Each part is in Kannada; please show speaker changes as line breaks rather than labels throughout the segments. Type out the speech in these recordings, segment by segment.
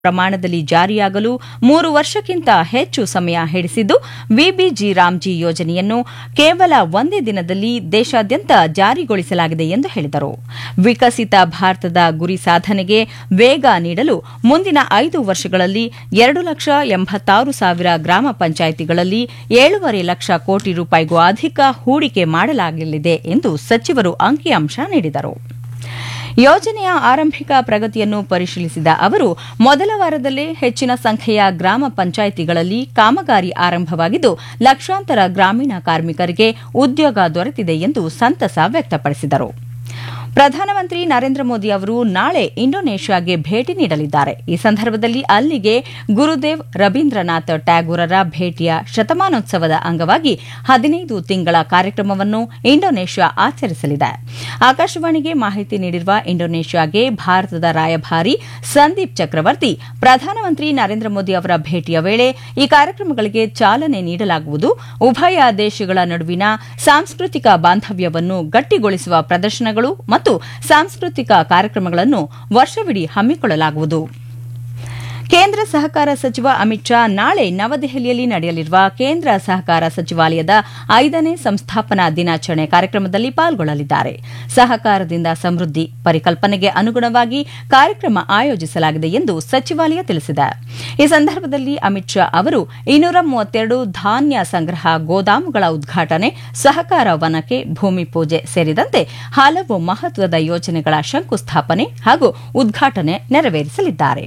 ಪ್ರಮಾಣದಲ್ಲಿ ಜಾರಿಯಾಗಲು ಮೂರು ವರ್ಷಕ್ಕಿಂತ ಹೆಚ್ಚು ಸಮಯ ಹಿಡಿಸಿದ್ದು ವಿಬಿಜಿ ರಾಮ್ಜಿ ಯೋಜನೆಯನ್ನು ಕೇವಲ ಒಂದೇ ದಿನದಲ್ಲಿ ದೇಶಾದ್ಯಂತ ಜಾರಿಗೊಳಿಸಲಾಗಿದೆ ಎಂದು ಹೇಳಿದರು ವಿಕಸಿತ ಭಾರತದ ಗುರಿ ಸಾಧನೆಗೆ ವೇಗ ನೀಡಲು ಮುಂದಿನ ಐದು ವರ್ಷಗಳಲ್ಲಿ ಎರಡು ಲಕ್ಷ ಎಂಬತ್ತಾರು ಸಾವಿರ ಗ್ರಾಮ ಪಂಚಾಯಿತಿಗಳಲ್ಲಿ ಏಳೂವರೆ ಲಕ್ಷ ಕೋಟಿ ರೂಪಾಯಿಗೂ ಅಧಿಕ ಹೂಡಿಕೆ ಮಾಡಲಾಗಲಿದೆ ಎಂದು ಸಚಿವರು ಅಂಕಿಅಂಶ ನೀಡಿದರು ಯೋಜನೆಯ ಆರಂಭಿಕ ಪ್ರಗತಿಯನ್ನು ಪರಿಶೀಲಿಸಿದ ಅವರು ಮೊದಲ ವಾರದಲ್ಲೇ ಹೆಚ್ಚಿನ ಸಂಖ್ಯೆಯ ಗ್ರಾಮ ಪಂಚಾಯಿತಿಗಳಲ್ಲಿ ಕಾಮಗಾರಿ ಆರಂಭವಾಗಿದ್ದು ಲಕ್ಷಾಂತರ ಗ್ರಾಮೀಣ ಕಾರ್ಮಿಕರಿಗೆ ಉದ್ಯೋಗ ದೊರೆತಿದೆ ಎಂದು ಸಂತಸ ವ್ಯಕ್ತಪಡಿಸಿದರು ಪ್ರಧಾನಮಂತ್ರಿ ನರೇಂದ್ರ ಮೋದಿ ಅವರು ನಾಳೆ ಇಂಡೋನೇಷ್ಯಾಗೆ ಭೇಟಿ ನೀಡಲಿದ್ದಾರೆ ಈ ಸಂದರ್ಭದಲ್ಲಿ ಅಲ್ಲಿಗೆ ಗುರುದೇವ್ ರವೀಂದ್ರನಾಥ್ ಟ್ಯಾಗೂರರ ಭೇಟಿಯ ಶತಮಾನೋತ್ಸವದ ಅಂಗವಾಗಿ ಹದಿನೈದು ತಿಂಗಳ ಕಾರ್ಯಕ್ರಮವನ್ನು ಇಂಡೋನೇಷ್ಯಾ ಆಚರಿಸಲಿದೆ ಆಕಾಶವಾಣಿಗೆ ಮಾಹಿತಿ ನೀಡಿರುವ ಇಂಡೋನೇಷ್ಯಾಗೆ ಭಾರತದ ರಾಯಭಾರಿ ಸಂದೀಪ್ ಚಕ್ರವರ್ತಿ ಪ್ರಧಾನಮಂತ್ರಿ ನರೇಂದ್ರ ಮೋದಿ ಅವರ ಭೇಟಿಯ ವೇಳೆ ಈ ಕಾರ್ಯಕ್ರಮಗಳಿಗೆ ಚಾಲನೆ ನೀಡಲಾಗುವುದು ಉಭಯ ದೇಶಗಳ ನಡುವಿನ ಸಾಂಸ್ಕೃತಿಕ ಬಾಂಧವ್ಯವನ್ನು ಗಟ್ಟಿಗೊಳಿಸುವ ಪ್ರದರ್ಶನಗಳು ಮತ್ತು ಸಾಂಸ್ಕೃತಿಕ ಕಾರ್ಯಕ್ರಮಗಳನ್ನು ವರ್ಷವಿಡೀ ಹಮ್ಮಿಕೊಳ್ಳಲಾಗುವುದು ಕೇಂದ್ರ ಸಹಕಾರ ಸಚಿವ ಅಮಿತ್ ಶಾ ನಾಳೆ ನವದೆಹಲಿಯಲ್ಲಿ ನಡೆಯಲಿರುವ ಕೇಂದ್ರ ಸಹಕಾರ ಸಚಿವಾಲಯದ ಐದನೇ ಸಂಸ್ಥಾಪನಾ ದಿನಾಚರಣೆ ಕಾರ್ಯಕ್ರಮದಲ್ಲಿ ಪಾಲ್ಗೊಳ್ಳಲಿದ್ದಾರೆ ಸಹಕಾರದಿಂದ ಸಮೃದ್ಧಿ ಪರಿಕಲ್ಪನೆಗೆ ಅನುಗುಣವಾಗಿ ಕಾರ್ಯಕ್ರಮ ಆಯೋಜಿಸಲಾಗಿದೆ ಎಂದು ಸಚಿವಾಲಯ ತಿಳಿಸಿದೆ ಈ ಸಂದರ್ಭದಲ್ಲಿ ಅಮಿತ್ ಶಾ ಅವರು ಇನ್ನೂರ ಮೂವತ್ತೆರಡು ಧಾನ್ಯ ಸಂಗ್ರಹ ಗೋದಾಮುಗಳ ಉದ್ಘಾಟನೆ ಸಹಕಾರ ವನಕ್ಕೆ ಭೂಮಿ ಪೂಜೆ ಸೇರಿದಂತೆ ಹಲವು ಮಹತ್ವದ ಯೋಜನೆಗಳ ಶಂಕುಸ್ಥಾಪನೆ ಹಾಗೂ ಉದ್ಘಾಟನೆ ನೆರವೇರಿಸಲಿದ್ದಾರೆ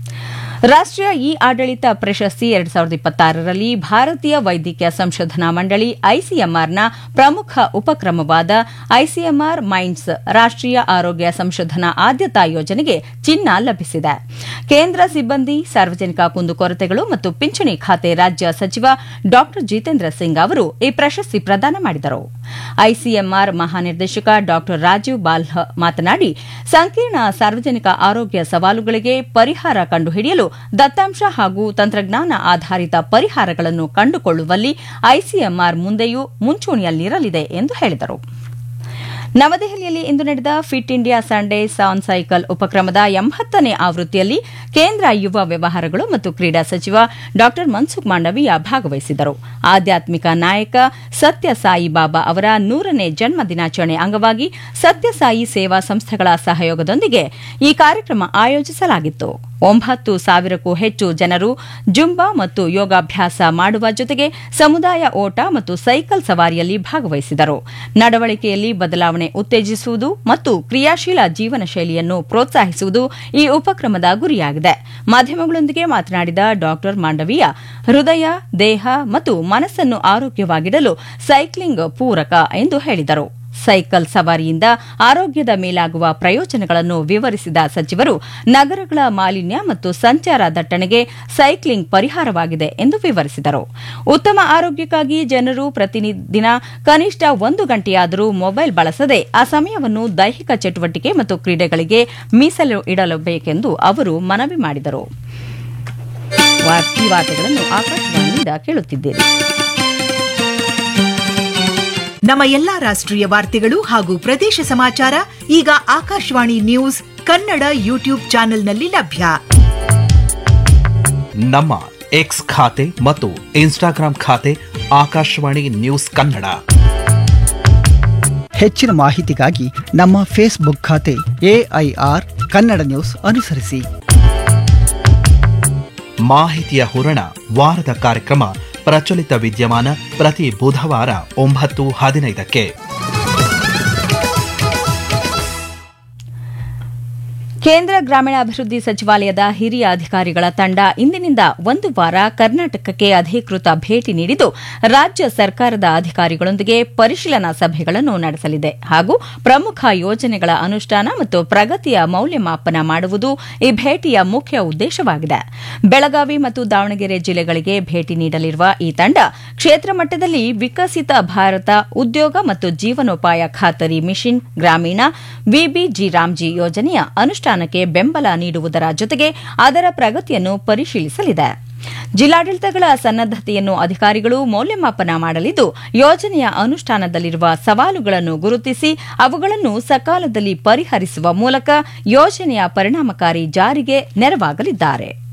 ರಾಷ್ಟೀಯ ಇ ಆಡಳಿತ ಪ್ರಶಸ್ತಿ ಎರಡ್ ಸಾವಿರದ ಇಪ್ಪತ್ತಾರರಲ್ಲಿ ಭಾರತೀಯ ವೈದ್ಯಕೀಯ ಸಂಶೋಧನಾ ಮಂಡಳಿ ಐಸಿಎಂಆರ್ನ ಪ್ರಮುಖ ಉಪಕ್ರಮವಾದ ಐಸಿಎಂಆರ್ ಮೈಂಡ್ಸ್ ರಾಷ್ಟೀಯ ಆರೋಗ್ಯ ಸಂಶೋಧನಾ ಆದ್ಯತಾ ಯೋಜನೆಗೆ ಚಿನ್ನ ಲಭಿಸಿದೆ ಕೇಂದ್ರ ಸಿಬ್ಬಂದಿ ಸಾರ್ವಜನಿಕ ಕುಂದುಕೊರತೆಗಳು ಮತ್ತು ಪಿಂಚಣಿ ಖಾತೆ ರಾಜ್ಯ ಸಚಿವ ಡಾ ಜಿತೇಂದ್ರ ಸಿಂಗ್ ಅವರು ಈ ಪ್ರಶಸ್ತಿ ಪ್ರದಾನ ಮಾಡಿದರು ಐಸಿಎಂಆರ್ ಮಹಾನಿರ್ದೇಶಕ ಡಾ ರಾಜೀವ್ ಬಾಲ್ಹ ಮಾತನಾಡಿ ಸಂಕೀರ್ಣ ಸಾರ್ವಜನಿಕ ಆರೋಗ್ಯ ಸವಾಲುಗಳಿಗೆ ಪರಿಹಾರ ಕಂಡುಹಿಡಿಯಲು ದತ್ತಾಂಶ ಹಾಗೂ ತಂತ್ರಜ್ಞಾನ ಆಧಾರಿತ ಪರಿಹಾರಗಳನ್ನು ಕಂಡುಕೊಳ್ಳುವಲ್ಲಿ ಐಸಿಎಂಆರ್ ಮುಂದೆಯೂ ಮುಂಚೂಣಿಯಲ್ಲಿರಲಿದೆ ಎಂದು ಹೇಳಿದರು ನವದೆಹಲಿಯಲ್ಲಿ ಇಂದು ನಡೆದ fit India Sunday on cycle ಉಪಕ್ರಮದ ಎಂಬತ್ತನೇ ಆವೃತ್ತಿಯಲ್ಲಿ ಕೇಂದ್ರ ಯುವ ವ್ಯವಹಾರಗಳು ಮತ್ತು ಕ್ರೀಡಾ ಸಚಿವ ಡಾ ಮನ್ಸುಖ್ ಮಾಂಡವೀಯ ಭಾಗವಹಿಸಿದ್ದರು ಆಧ್ಯಾತ್ಮಿಕ ನಾಯಕ ಸತ್ಯಸಾಯಿ ಬಾಬಾ ಅವರ ನೂರನೇ ಜನ್ಮ ದಿನಾಚರಣೆ ಅಂಗವಾಗಿ ಸತ್ಯಸಾಯಿ ಸೇವಾ ಸಂಸ್ಥೆಗಳ ಸಹಯೋಗದೊಂದಿಗೆ ಈ ಕಾರ್ಯಕ್ರಮ ಆಯೋಜಿಸಲಾಗಿತ್ತು ಒಂಬತ್ತು ಸಾವಿರಕ್ಕೂ ಹೆಚ್ಚು ಜನರು ಜುಂಬಾ ಮತ್ತು ಯೋಗಾಭ್ಯಾಸ ಮಾಡುವ ಜೊತೆಗೆ ಸಮುದಾಯ ಓಟ ಮತ್ತು ಸೈಕಲ್ ಸವಾರಿಯಲ್ಲಿ ಭಾಗವಹಿಸಿದರು ನಡವಳಿಕೆಯಲ್ಲಿ ಬದಲಾವಣೆ ಉತ್ತೇಜಿಸುವುದು ಮತ್ತು ಕ್ರಿಯಾಶೀಲ ಜೀವನ ಶೈಲಿಯನ್ನು ಪ್ರೋತ್ಸಾಹಿಸುವುದು ಈ ಉಪಕ್ರಮದ ಗುರಿಯಾಗಿದೆ ಮಾಧ್ಯಮಗಳೊಂದಿಗೆ ಮಾತನಾಡಿದ ಡಾ ಮಾಂಡವೀಯ ಹೃದಯ ದೇಹ ಮತ್ತು ಮನಸ್ಸನ್ನು ಆರೋಗ್ಯವಾಗಿಡಲು ಸೈಕ್ಲಿಂಗ್ ಪೂರಕ ಎಂದು ಹೇಳಿದರು ಸೈಕಲ್ ಸವಾರಿಯಿಂದ ಆರೋಗ್ಯದ ಮೇಲಾಗುವ ಪ್ರಯೋಜನಗಳನ್ನು ವಿವರಿಸಿದ ಸಚಿವರು ನಗರಗಳ ಮಾಲಿನ್ಯ ಮತ್ತು ಸಂಚಾರ ದಟ್ಟಣೆಗೆ ಸೈಕ್ಲಿಂಗ್ ಪರಿಹಾರವಾಗಿದೆ ಎಂದು ವಿವರಿಸಿದರು ಉತ್ತಮ ಆರೋಗ್ಯಕ್ಕಾಗಿ ಜನರು ಪ್ರತಿದಿನ ಕನಿಷ್ಠ ಒಂದು ಗಂಟೆಯಾದರೂ ಮೊಬೈಲ್ ಬಳಸದೆ ಆ ಸಮಯವನ್ನು ದೈಹಿಕ ಚಟುವಟಿಕೆ ಮತ್ತು ಕ್ರೀಡೆಗಳಿಗೆ ಮೀಸಲು ಇಡಲೇಬೇಕೆಂದು ಅವರು ಮನವಿ ಮಾಡಿದರು ಈ ವಾರ್ತೆಗಳನ್ನು ಆಕಾಶವಾಣಿಯಿಂದ ಕೇಳುತ್ತಿದ್ದೇನೆ
ನಮ್ಮ ಎಲ್ಲಾ ರಾಷ್ಟ್ರೀಯ ವಾರ್ತೆಗಳು ಹಾಗೂ ಪ್ರದೇಶ ಸಮಾಚಾರ ಈಗ ಆಕಾಶವಾಣಿ ನ್ಯೂಸ್ ಕನ್ನಡ ಯೂಟ್ಯೂಬ್ ಚಾನೆಲ್ನಲ್ಲಿ ಲಭ್ಯ
ನಮ್ಮ ಎಕ್ಸ್ ಖಾತೆ ಮತ್ತು ಇನ್ಸ್ಟಾಗ್ರಾಂ ಖಾತೆ ಆಕಾಶವಾಣಿ ನ್ಯೂಸ್ ಕನ್ನಡ
ಹೆಚ್ಚಿನ ಮಾಹಿತಿಗಾಗಿ ನಮ್ಮ ಫೇಸ್ಬುಕ್ ಖಾತೆ ಎಐಆರ್ ಕನ್ನಡ ನ್ಯೂಸ್ ಅನುಸರಿಸಿ
ಮಾಹಿತಿಯ ಹೂರಣ ವಾರದ ಕಾರ್ಯಕ್ರಮ ಪ್ರಚಲಿತ ವಿದ್ಯಮಾನ ಪ್ರತಿ ಬುಧವಾರ ಒಂಬತ್ತು ಹದಿನೈದಕ್ಕೆ
ಕೇಂದ್ರ ಗ್ರಾಮೀಣಾಭಿವೃದ್ಧಿ ಸಚಿವಾಲಯದ ಹಿರಿಯ ಅಧಿಕಾರಿಗಳ ತಂಡ ಇಂದಿನಿಂದ ಒಂದು ವಾರ ಕರ್ನಾಟಕಕ್ಕೆ ಅಧಿಕೃತ ಭೇಟಿ ನೀಡಿದ್ದು ರಾಜ್ಯ ಸರ್ಕಾರದ ಅಧಿಕಾರಿಗಳೊಂದಿಗೆ ಪರಿಶೀಲನಾ ಸಭೆಗಳನ್ನು ನಡೆಸಲಿದೆ ಹಾಗೂ ಪ್ರಮುಖ ಯೋಜನೆಗಳ ಅನುಷ್ಠಾನ ಮತ್ತು ಪ್ರಗತಿಯ ಮೌಲ್ಯಮಾಪನ ಮಾಡುವುದು ಈ ಭೇಟಿಯ ಮುಖ್ಯ ಉದ್ದೇಶವಾಗಿದೆ ಬೆಳಗಾವಿ ಮತ್ತು ದಾವಣಗೆರೆ ಜಿಲ್ಲೆಗಳಿಗೆ ಭೇಟಿ ನೀಡಲಿರುವ ಈ ತಂಡ ಕ್ಷೇತ್ರ ಮಟ್ಟದಲ್ಲಿ ವಿಕಸಿತ ಭಾರತ ಉದ್ಯೋಗ ಮತ್ತು ಜೀವನೋಪಾಯ ಖಾತರಿ ಮಿಷನ್ ಗ್ರಾಮೀಣ ವಿಬಿಜಿ ರಾಮ್ಜಿ ಯೋಜನೆಯ ಅನುಷ್ಠಾನಕ್ಕೆ ಬೆಂಬಲ ನೀಡುವುದರ ಜೊತೆಗೆ ಅದರ ಪ್ರಗತಿಯನ್ನು ಪರಿಶೀಲಿಸಲಿದೆ ಜಿಲ್ಲಾಡಳಿತಗಳ ಸನ್ನದ್ದತೆಯನ್ನು ಅಧಿಕಾರಿಗಳು ಮೌಲ್ಯಮಾಪನ ಮಾಡಲಿದ್ದು ಯೋಜನೆಯ ಅನುಷ್ಠಾನದಲ್ಲಿರುವ ಸವಾಲುಗಳನ್ನು ಗುರುತಿಸಿ ಅವುಗಳನ್ನು ಸಕಾಲದಲ್ಲಿ ಪರಿಹರಿಸುವ ಮೂಲಕ ಯೋಜನೆಯ ಪರಿಣಾಮಕಾರಿ ಜಾರಿಗೆ ನೆರವಾಗಲಿದ್ದಾರೆ